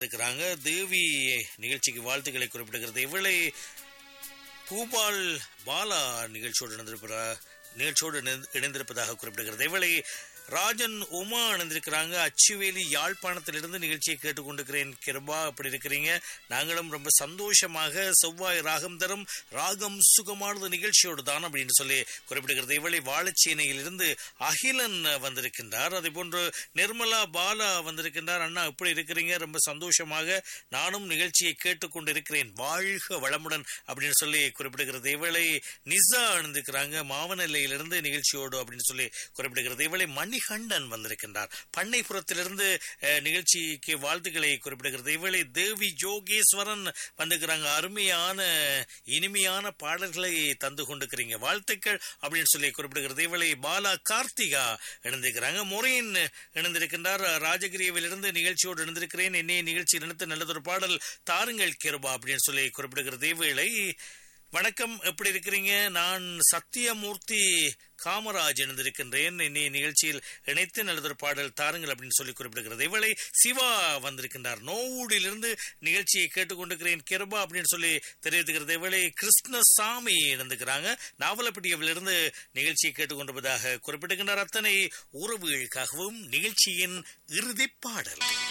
இருக்கிறாங்க தேவி நிகழ்ச்சிக்கு வாழ்த்துக்களை குறிப்பிடுகிறது இவளை பூபால் பாலா நிகழ்ச்சியோடு இணைந்திருப்பதா நிகழ்ச்சியோடு இணைந்து- இணைந்திருப்பதாக குறிப்பிடுகிறது இவளை ராஜன் உமா இணைந்திருக்கிறாங்க அச்சுவேலி யாழ்ப்பாணத்திலிருந்து நிகழ்ச்சியை கேட்டுக்கொண்டிருக்கிறேன் கிருபா அப்படி இருக்கிறீங்க நாங்களும் ரொம்ப சந்தோஷமாக செவ்வாய் ராகம் தரும் ராகம் சுகமானது நிகழ்ச்சியோடு தான் அப்படின்னு சொல்லி குறிப்பிடுகிறது இவளை வாழைச்சேனையிலிருந்து அகிலன் வந்திருக்கின்றார் அதே போன்று நிர்மலா பாலா வந்திருக்கின்றார் அண்ணா எப்படி இருக்கிறீங்க ரொம்ப சந்தோஷமாக நானும் நிகழ்ச்சியை கேட்டுக்கொண்டிருக்கிறேன் வாழ்க வளமுடன் அப்படின்னு சொல்லி குறிப்பிடுகிறது இவளை நிசா அணிந்திருக்கிறாங்க மாவனல்லையிலிருந்து நிகழ்ச்சியோடு அப்படின்னு சொல்லி குறிப்பிடுகிறது இவளை மணிகண்டன் வந்திருக்கின்றார் பண்ணைப்புறத்திலிருந்து அஹ், நிகழ்ச்சிக்கு வாழ்த்துக்களை குறிப்பிடுகிறது இவளை தேவி ஜோகேஸ்வரன் வந்திருக்கிறாங்க அருமையான இனிமையான பாடல்களை தந்து கொண்டிருக்கிறீங்க வாழ்த்துக்கள் அப்படின்னு சொல்லி குறிப்பிடுகிறது இவளை பாலா கார்த்திகா இணைந்திருக்கிறாங்க முறையின் இணைந்திருக்கின்றார் ராஜகிரியவிலிருந்து நிகழ்ச்சியோடு இணைந்திருக்கிறேன் என்னைய நிகழ்ச்சி நினைத்து நல்லதொரு பாடல் தாருங்கள் கிருபா அப்படின்னு சொல்லி குறிப்பிடுகிறது இவளை வணக்கம் எப்படி இருக்கிறீங்க நான் சத்தியமூர்த்தி காமராஜ் இணைந்திருக்கின்றேன் இன்னைய நிகழ்ச்சியில் இணைத்து நல்லதொரு பாடல் தாருங்கள் அப்படின்னு சொல்லி குறிப்பிடுகிறது இவளை சிவா வந்திருக்கின்றார் நோவூடிலிருந்து நிகழ்ச்சியை கேட்டுக்கொண்டிருக்கிறேன் கிருபா அப்படின்னு சொல்லி தெரிவித்துக்கிறது இவளை கிருஷ்ணசாமி இணைந்துக்கிறாங்க நாவலப்பட்டியவிலிருந்து நிகழ்ச்சியை கேட்டுக்கொண்டிருப்பதாக குறிப்பிடுகின்றார் அத்தனை உறவுகளுக்காகவும் நிகழ்ச்சியின் இறுதிப் பாடல்